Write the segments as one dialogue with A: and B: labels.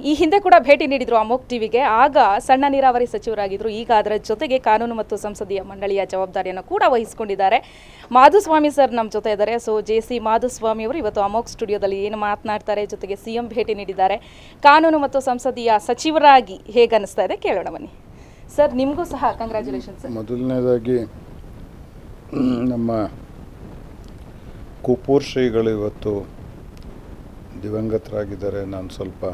A: ಈ ಹಿಂದೆ ಕೂಡ ಭೇಟಿ ನೀಡಿದ್ರು ಅಮೋಕ್ ಟಿವಿಗೆ ಆಗ ಸಣ್ಣ ನೀರಾವರಿ ಸಚಿವರಾಗಿದ್ರು ಈಗ ಅದರ ಜೊತೆಗೆ ಕಾನೂನು ಮತ್ತು ಸಂಸದೀಯ ಮಂಡಳಿಯ ಜವಾಬ್ದಾರಿಯನ್ನು ಕೂಡ ವಹಿಸಿಕೊಂಡಿದ್ದಾರೆ ಮಾಧುಸ್ವಾಮಿ ಸರ್ ನಮ್ಮ ಜೊತೆ ಇದ್ದಾರೆ ಸೊ ಜೆ ಸಿ ಮಾಧುಸ್ವಾಮಿ ಅವರು ಇವತ್ತು ಅಮೋಕ್ ಸ್ಟುಡಿಯೋದಲ್ಲಿ ಏನು ಮಾತನಾಡ್ತಾರೆ ಜೊತೆಗೆ ಸಿ ಎಂ ಭೇಟಿ ನೀಡಿದ್ದಾರೆ ಕಾನೂನು ಮತ್ತು ಸಂಸದೀಯ ಸಚಿವರಾಗಿ ಹೇಗೆ ಅನಿಸ್ತಾ ಇದೆ ಕೇಳೋಣ ಬನ್ನಿ ಸರ್ ನಿಮಗೂ ಸಹ ಕಂಗ್ರ್ಯಾಚುಲೇಷನ್ ಸರ್
B: ಮೊದಲನೇದಾಗಿ ನಮ್ಮ ಕುಪೂರ್ ಶ್ರೀಗಳು ಇವತ್ತು ದಿವಂಗತರಾಗಿದ್ದಾರೆ ನಾನು ಸ್ವಲ್ಪ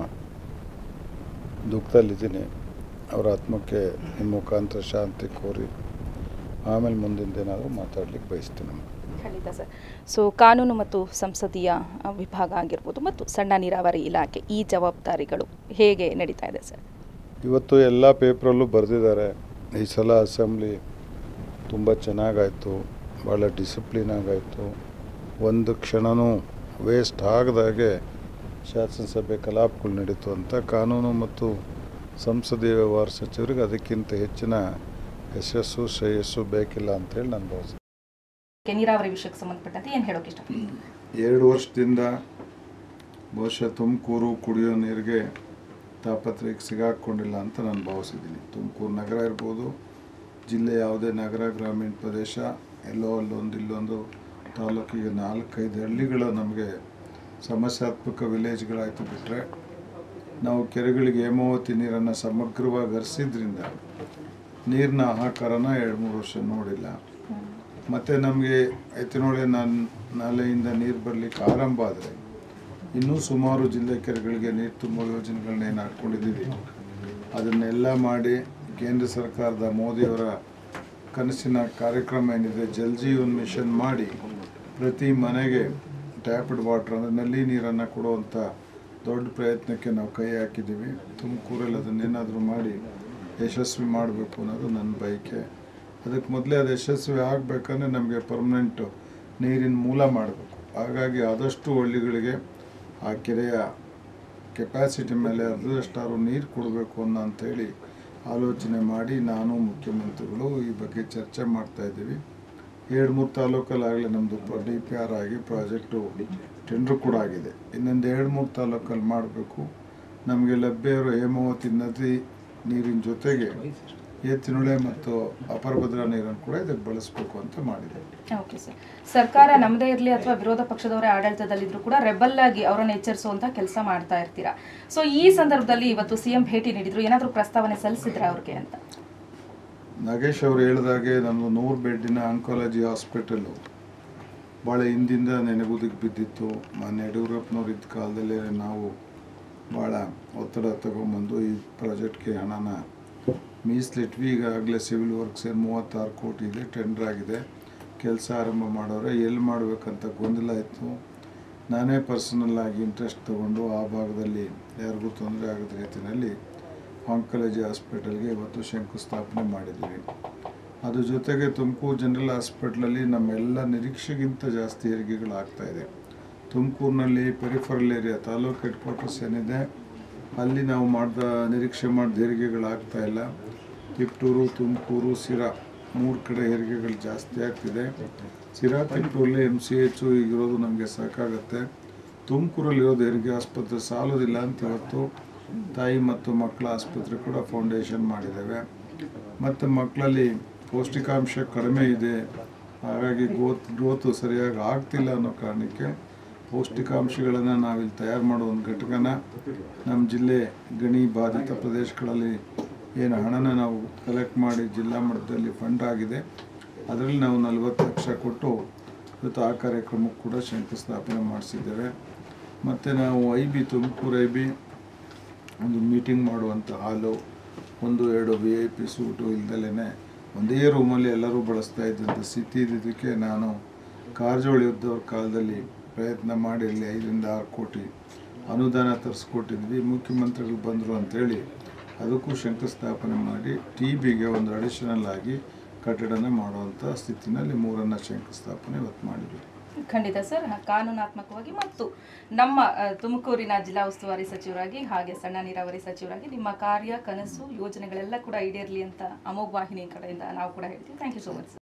B: ದುಃಖದಲ್ಲಿದ್ದೀನಿ ಅವರ ಆತ್ಮಕ್ಕೆ ನಿಮ್ಮ ಮುಖಾಂತರ ಶಾಂತಿ ಕೋರಿ ಆಮೇಲೆ ಮುಂದಿಂದೇನಾದರೂ ಮಾತಾಡ್ಲಿಕ್ಕೆ ಬಯಸ್ತೀನಿ
A: ಖಂಡಿತ ಸರ್ ಸೊ ಕಾನೂನು ಮತ್ತು ಸಂಸದೀಯ ಅ, ವಿಭಾಗ ಆಗಿರ್ಬೋದು ಮತ್ತು ಸಣ್ಣ ನೀರಾವರಿ ಇಲಾಖೆ ಈ ಜವಾಬ್ದಾರಿಗಳು ಹೇಗೆ ನಡೀತಾ ಇದೆ ಸರ್
B: ಇವತ್ತು ಎಲ್ಲ ಪೇಪ್ರಲ್ಲೂ ಬರೆದಿದ್ದಾರೆ ಈ ಸಲ ಅಸೆಂಬ್ಲಿ ತುಂಬ ಚೆನ್ನಾಗಾಯಿತು ಭಾಳ ಡಿಸಿಪ್ಲಿನ್ ಆಗಾಯಿತು ಒಂದು ಕ್ಷಣನೂ ವೇಸ್ಟ್ ಆಗದಾಗೆ ಶಾಸನಸಭೆ ಕಲಾಪಗಳು ನಡೀತು ಅಂತ ಕಾನೂನು ಮತ್ತು ಸಂಸದೀಯ ವ್ಯವಹಾರ ಸಚಿವರಿಗೆ ಅದಕ್ಕಿಂತ ಹೆಚ್ಚಿನ ಯಶಸ್ಸು ಶ್ರೇಯಸ್ಸು ಬೇಕಿಲ್ಲ ಅಂತೇಳಿ ನಾನು ಭಾವಿಸ್ತೀನಿ
A: ಕೆ- ನೀರಾವರಿ ವಿಷಯಕ್ಕೆ ಸಂಬಂಧಪಟ್ಟಂತೆ ಏನು ಹೇಳೋಕೆ ಇಷ್ಟಪಡ್ತೀನಿ
B: ಎರಡು ವರ್ಷದಿಂದ ಬಹುಶಃ ತುಮಕೂರು ಕುಡಿಯೋ ನೀರಿಗೆ ತಾಪತ್ರಯಕ್ಕೆ ಸಿಗಾಕೊಂಡಿಲ್ಲ ಅಂತ ನಾನು ಭಾವಿಸಿದ್ದೀನಿ ತುಮಕೂರು ನಗರ ಇರ್ಬೋದು ಜಿಲ್ಲೆ ಯಾವುದೇ ನಗರ ಗ್ರಾಮೀಣ ಪ್ರದೇಶ ಎಲ್ಲೋ ಅಲ್ಲೊಂದು ಇಲ್ಲೊಂದು ತಾಲೂಕಿಗೆ ನಾಲ್ಕೈದು ಹಳ್ಳಿಗಳು ನಮಗೆ ಸಮಸ್ಯಾತ್ಮಕ ವಿಲೇಜ್ಗಳಾಯಿತು ಬಿಟ್ಟರೆ ನಾವು ಕೆರೆಗಳಿಗೆ ಹೇಮಾವತಿ ನೀರನ್ನು ಸಮಗ್ರವಾಗಿ ಹರಿಸಿದ್ರಿಂದ ನೀರಿನ ಹಾಹಾಕಾರನ ಎರಡು ಮೂರು ವರ್ಷ ನೋಡಿಲ್ಲ ಮತ್ತು ನಮಗೆ ಎತ್ತಿನೊಳೆ ನಾನು ನಾಲೆಯಿಂದ ನೀರು ಬರಲಿಕ್ಕೆ ಆರಂಭ ಆದರೆ ಇನ್ನೂ ಸುಮಾರು ಜಿಲ್ಲೆ ಕೆರೆಗಳಿಗೆ ನೀರು ತುಂಬುವ ಯೋಜನೆಗಳನ್ನ ಏನು ಹಾಕ್ಕೊಂಡಿದ್ದೀವಿ ಅದನ್ನೆಲ್ಲ ಮಾಡಿ ಕೇಂದ್ರ ಸರ್ಕಾರದ ಮೋದಿಯವರ ಕನಸಿನ ಕಾರ್ಯಕ್ರಮ ಏನಿದೆ ಜಲ್ ಜೀವನ್ ಮಿಷನ್ ಮಾಡಿ ಪ್ರತಿ ಮನೆಗೆ ಟ್ಯಾಪ್ಡ್ ವಾಟರ್ ಅಂದರೆ ನಲ್ಲಿ ನೀರನ್ನು ಕೊಡುವಂಥ ದೊಡ್ಡ ಪ್ರಯತ್ನಕ್ಕೆ ನಾವು ಕೈ ಹಾಕಿದ್ದೀವಿ ತುಮಕೂರಲ್ಲಿ ಅದನ್ನೇನಾದರೂ ಮಾಡಿ ಯಶಸ್ವಿ ಮಾಡಬೇಕು ಅನ್ನೋದು ನನ್ನ ಬಯಕೆ ಅದಕ್ಕೆ ಮೊದಲೇ ಅದು ಯಶಸ್ವಿ ಆಗಬೇಕಂದ್ರೆ ನಮಗೆ ಪರ್ಮನೆಂಟು ನೀರಿನ ಮೂಲ ಮಾಡಬೇಕು ಹಾಗಾಗಿ ಆದಷ್ಟು ಹಳ್ಳಿಗಳಿಗೆ ಆ ಕೆರೆಯ ಕೆಪಾಸಿಟಿ ಮೇಲೆ ಅರ್ಧದಷ್ಟಾರು ನೀರು ಕೊಡಬೇಕು ಅನ್ನೋ ಅಂಥೇಳಿ ಆಲೋಚನೆ ಮಾಡಿ ನಾನು ಮುಖ್ಯಮಂತ್ರಿಗಳು ಈ ಬಗ್ಗೆ ಚರ್ಚೆ ಮಾಡ್ತಾ ಇದ್ದೀವಿ ಎರಡು ಮೂರು ತಾಲೂಕಲ್ಲಾಗಲೇ ನಮ್ಮದು ಡಿ ಪಿ ಆರ್ ಆಗಿ ಪ್ರಾಜೆಕ್ಟು ಟೆಂಡ್ರು ಕೂಡ ಆಗಿದೆ ಇನ್ನೊಂದು ಎರಡು ಮೂರು ತಾಲೂಕಲ್ಲಿ ಮಾಡಬೇಕು ನಮಗೆ ಲಭ್ಯ ಇರೋ ಹೇಮಾವತಿ ನದಿ ನೀರಿನ ಜೊತೆಗೆ ಏತಿನೊಳೆ ಮತ್ತು ಅಪರಭದ್ರಾ ನೀರನ್ನು ಕೂಡ ಇದಕ್ಕೆ ಬಳಸಬೇಕು ಅಂತ ಮಾಡಿದೆ
A: ಓಕೆ ಸರ್ ಸರ್ಕಾರ ನಮ್ಮದೇ ಇರಲಿ ಅಥವಾ ವಿರೋಧ ಪಕ್ಷದವರೇ ಆಡಳಿತದಲ್ಲಿದ್ರು ಕೂಡ ರೆಬಲ್ ಆಗಿ ಅವರನ್ನು ಎಚ್ಚರಿಸುವಂತ ಕೆಲಸ ಮಾಡ್ತಾ ಇರ್ತೀರಾ ಸೊ ಈ ಸಂದರ್ಭದಲ್ಲಿ ಇವತ್ತು ಸಿಎಂ ಭೇಟಿ ನೀಡಿದ್ರು ಏನಾದರೂ ಪ್ರಸ್ತಾವನೆ ಸಲ್ಲಿಸಿದ್ರ ಅವ್ರಿಗೆ ಅಂತ
B: ನಾಗೇಶ್ ಅವರು ಹೇಳಿದಾಗೆ ನಮ್ಮದು ನೂರು ಬೆಡ್ಡಿನ ಆಂಕಾಲಜಿ ಹಾಸ್ಪಿಟಲು ಭಾಳ ಹಿಂದಿಂದ ನೆನೆಗುದಿಗೆ ಬಿದ್ದಿತ್ತು ಮಾನ್ಯ ಯಡಿಯೂರಪ್ಪನವ್ರು ಇದ್ದ ಕಾಲದಲ್ಲೇ ನಾವು ಭಾಳ ಒತ್ತಡ ತಗೊಂಬಂದು ಈ ಪ್ರಾಜೆಕ್ಟ್ಗೆ ಹಣನ ಮೀಸಲಿಟ್ವಿ ಈಗಾಗಲೇ ಸಿವಿಲ್ ವರ್ಕ್ಸ್ ಏನು ಮೂವತ್ತಾರು ಕೋಟಿ ಇದೆ ಟೆಂಡರ್ ಆಗಿದೆ ಕೆಲಸ ಆರಂಭ ಮಾಡೋರೆ ಎಲ್ಲಿ ಮಾಡಬೇಕಂತ ಗೊಂದಲ ಇತ್ತು ನಾನೇ ಪರ್ಸನಲ್ ಆಗಿ ಇಂಟ್ರೆಸ್ಟ್ ತಗೊಂಡು ಆ ಭಾಗದಲ್ಲಿ ಯಾರಿಗೂ ತೊಂದರೆ ಆಗದ ರೀತಿಯಲ್ಲಿ ಆಂಕಾಲಜಿ ಹಾಸ್ಪಿಟಲ್ಗೆ ಇವತ್ತು ಶಂಕುಸ್ಥಾಪನೆ ಮಾಡಿದ್ದೀವಿ ಅದ್ರ ಜೊತೆಗೆ ತುಮಕೂರು ಜನರಲ್ ಹಾಸ್ಪಿಟ್ಲಲ್ಲಿ ನಮ್ಮೆಲ್ಲ ನಿರೀಕ್ಷೆಗಿಂತ ಜಾಸ್ತಿ ಹೆರಿಗೆಗಳಾಗ್ತಾ ಇದೆ ತುಮಕೂರಿನಲ್ಲಿ peripheral area taluk headquarters ಏನಿದೆ ಅಲ್ಲಿ ನಾವು ಮಾಡಿದ ನಿರೀಕ್ಷೆ ಮಾಡಿದ ಹೆರಿಗೆಗಳಾಗ್ತಾ ಇಲ್ಲ ತಿಪ್ಟೂರು ತುಮಕೂರು ಸಿರಾ ಮೂರು ಕಡೆ ಹೆರಿಗೆಗಳು ಜಾಸ್ತಿ ಆಗ್ತಿದೆ ಸಿರಾ ತಿಪ್ಟೂರಲ್ಲಿ ಎಮ್ ಸಿ ಎಚ್ ಈಗಿರೋದು ನಮಗೆ ಸಾಕಾಗತ್ತೆ ತುಮಕೂರಲ್ಲಿರೋದು ಹೆರಿಗೆ ಆಸ್ಪತ್ರೆ ಸಾಲೋದಿಲ್ಲ ಅಂತ ಇವತ್ತು ತಾಯಿ ಮತ್ತು ಮಕ್ಕಳ ಆಸ್ಪತ್ರೆ ಕೂಡ ಫೌಂಡೇಶನ್ ಮಾಡಿದ್ದೇವೆ ಮತ್ತು ಮಕ್ಕಳಲ್ಲಿ ಪೌಷ್ಟಿಕಾಂಶ ಕಡಿಮೆ ಇದೆ ಹಾಗಾಗಿ ಗ್ರೋತ್ ಗ್ರೋತು ಸರಿಯಾಗಿ ಆಗ್ತಿಲ್ಲ ಅನ್ನೋ ಕಾರಣಕ್ಕೆ ಪೌಷ್ಟಿಕಾಂಶಗಳನ್ನು ನಾವಿಲ್ಲಿ ತಯಾರು ಮಾಡೋ ಒಂದು ಘಟಕನ ನಮ್ಮ ಜಿಲ್ಲೆ ಗಣಿ ಬಾಧಿತ ಪ್ರದೇಶಗಳಲ್ಲಿ ಏನು ಹಣನ ನಾವು ಕಲೆಕ್ಟ್ ಮಾಡಿ ಜಿಲ್ಲಾ ಮಟ್ಟದಲ್ಲಿ ಫಂಡ್ ಆಗಿದೆ ಅದರಲ್ಲಿ ನಾವು ನಲವತ್ತು ಲಕ್ಷ ಕೊಟ್ಟು ಇವತ್ತು ಆ ಕಾರ್ಯಕ್ರಮಕ್ಕೆ ಕೂಡ ಶಂಕುಸ್ಥಾಪನೆ ಮಾಡಿಸಿದ್ದೇವೆ ಮತ್ತು ನಾವು I B Tumakuru I B ಒಂದು ಮೀಟಿಂಗ್ ಮಾಡುವಂಥ ಹಾಲು ಒಂದು ಎರಡು ವಿ ಐ ಪಿ ಸೂಟು ಇಲ್ದಲೇ ಒಂದೇ ರೂಮಲ್ಲಿ ಎಲ್ಲರೂ ಬಳಸ್ತಾ ಇದ್ದಂಥ ಸ್ಥಿತಿ ಇದ್ದಿದ್ದಕ್ಕೆ ನಾನು ಕಾರಜೋಳ ಇದ್ದವ್ರ ಕಾಲದಲ್ಲಿ ಪ್ರಯತ್ನ ಮಾಡಿ ಅಲ್ಲಿ ಐದರಿಂದ ಆರು ಕೋಟಿ ಅನುದಾನ ತರಿಸ್ಕೊಟ್ಟಿದ್ವಿ ಮುಖ್ಯಮಂತ್ರಿಗಳು ಬಂದರು ಅಂಥೇಳಿ ಅದಕ್ಕೂ ಶಂಕುಸ್ಥಾಪನೆ ಮಾಡಿ ಟಿ ಬಿಗೆ ಒಂದು ಅಡಿಷನಲ್ ಆಗಿ ಕಟ್ಟಡನ ಮಾಡುವಂಥ ಸ್ಥಿತಿನಲ್ಲಿ ಮೂರನ್ನು ಶಂಕುಸ್ಥಾಪನೆ ಇವತ್ತು ಮಾಡಿದ್ವಿ
A: ಖಂಡಿತ ಸರ್ ಕಾನೂನಾತ್ಮಕವಾಗಿ ಮತ್ತು ನಮ್ಮ ಅ, ತುಮಕೂರಿನ ಜಿಲ್ಲಾ ಉಸ್ತುವಾರಿ ಸಚಿವರಾಗಿ ಹಾಗೆ ಸಣ್ಣ ನೀರಾವರಿ ಸಚಿವರಾಗಿ ನಿಮ್ಮ ಕಾರ್ಯ ಕನಸು ಯೋಜನೆಗಳೆಲ್ಲ ಕೂಡ ಈಡೇರಲಿ ಅಂತ ಅಮೋಘ್ ವಾಹಿನಿ ಕಡೆಯಿಂದ ನಾವು ಕೂಡ ಹೇಳ್ತೀವಿ ಥ್ಯಾಂಕ್ ಯು ಸೋ ಮಚ್